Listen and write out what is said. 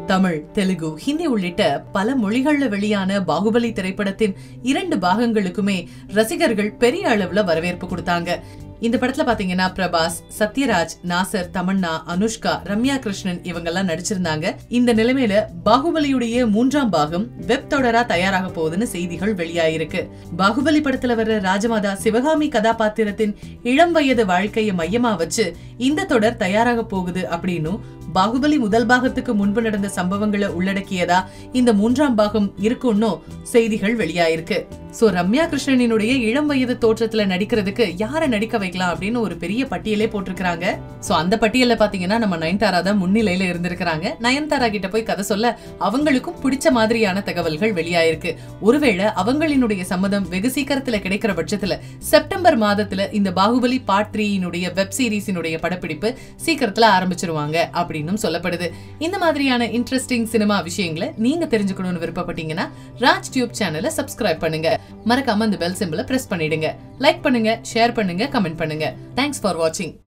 தமிழ் தெலுங்கு ஹிந்தி உள்ளிட்ட பல மொழிகள்ல வெளியான பாகுபலி திரைப்படத்தின் இரண்டு பாகங்களுக்குமே ரசிகர்கள் பெரிய அளவுல வரவேற்பு கொடுத்தாங்க இந்த படத்துல பாத்தீங்கன்னா பிரபாஸ் சத்யராஜ் நாசர் தமன்னா அனுஷ்கா ரம்யா கிருஷ்ணன் இவங்கெல்லாம் நடிச்சிருந்தாங்க இந்த நிலைமையில பாகுபலியுடைய மூன்றாம் பாகம் வெப் தொடரா தயாராக போகுதுன்னு செய்திகள் வெளியாயிருக்கு பாகுபலி படத்துல வர்ற ராஜமாதா சிவகாமி கதாபாத்திரத்தின் இளம் வயது வாழ்க்கையை மையமா வச்சு இந்த தொடர் தயாராக போகுது அப்படின்னும் பாகுபலி முதல் பாகத்துக்கு முன்பு நடந்த சம்பவங்களை உள்ளடக்கியதா இந்த மூன்றாம் பாகம் இருக்கும்னு செய்திகள் வெளியாயிருக்கு சோ ரம்யா கிருஷ்ணனினுடைய இளம் வயது தோற்றத்துல நடிக்கிறதுக்கு யாரை நடிக்க வைக்கலாம் அப்படின்னு ஒரு பெரிய பட்டியலே போட்டிருக்காங்க சோ அந்த பட்டியல்ல பாத்தீங்கன்னா நம்ம நயன்தாரா தான் முன்னிலையில இருந்திருக்கிறாங்க நயன்தாரா கிட்ட போய் கதை சொல்ல அவங்களுக்கும் பிடிச்ச மாதிரியான தகவல்கள் வெளியாயிருக்கு ஒருவேளை அவங்களினுடைய சம்மதம் வெகு சீக்கிரத்துல கிடைக்கிற பட்சத்துல செப்டம்பர் மாதத்துல இந்த பாகுபலி பார்ட் த்ரீயினுடைய வெப் சீரிஸினுடைய படப்பிடிப்பு சீக்கிரத்துல ஆரம்பிச்சிருவாங்க அப்படின்னும் சொல்லப்படுது இந்த மாதிரியான இன்ட்ரெஸ்டிங் சினிமா விஷயங்களை நீங்க தெரிஞ்சுக்கணும்னு விருப்பப்பட்டீங்கன்னா ராஜ் டியூப் சேனலை சப்ஸ்கிரைப் பண்ணுங்க மறக்காம அந்த பெல் சிம்பிளை பிரஸ் பண்ணிடுங்க லைக் பண்ணுங்க ஷேர் பண்ணுங்க கமெண்ட் பண்ணுங்க தேங்க்ஸ் ஃபார் வாட்சிங்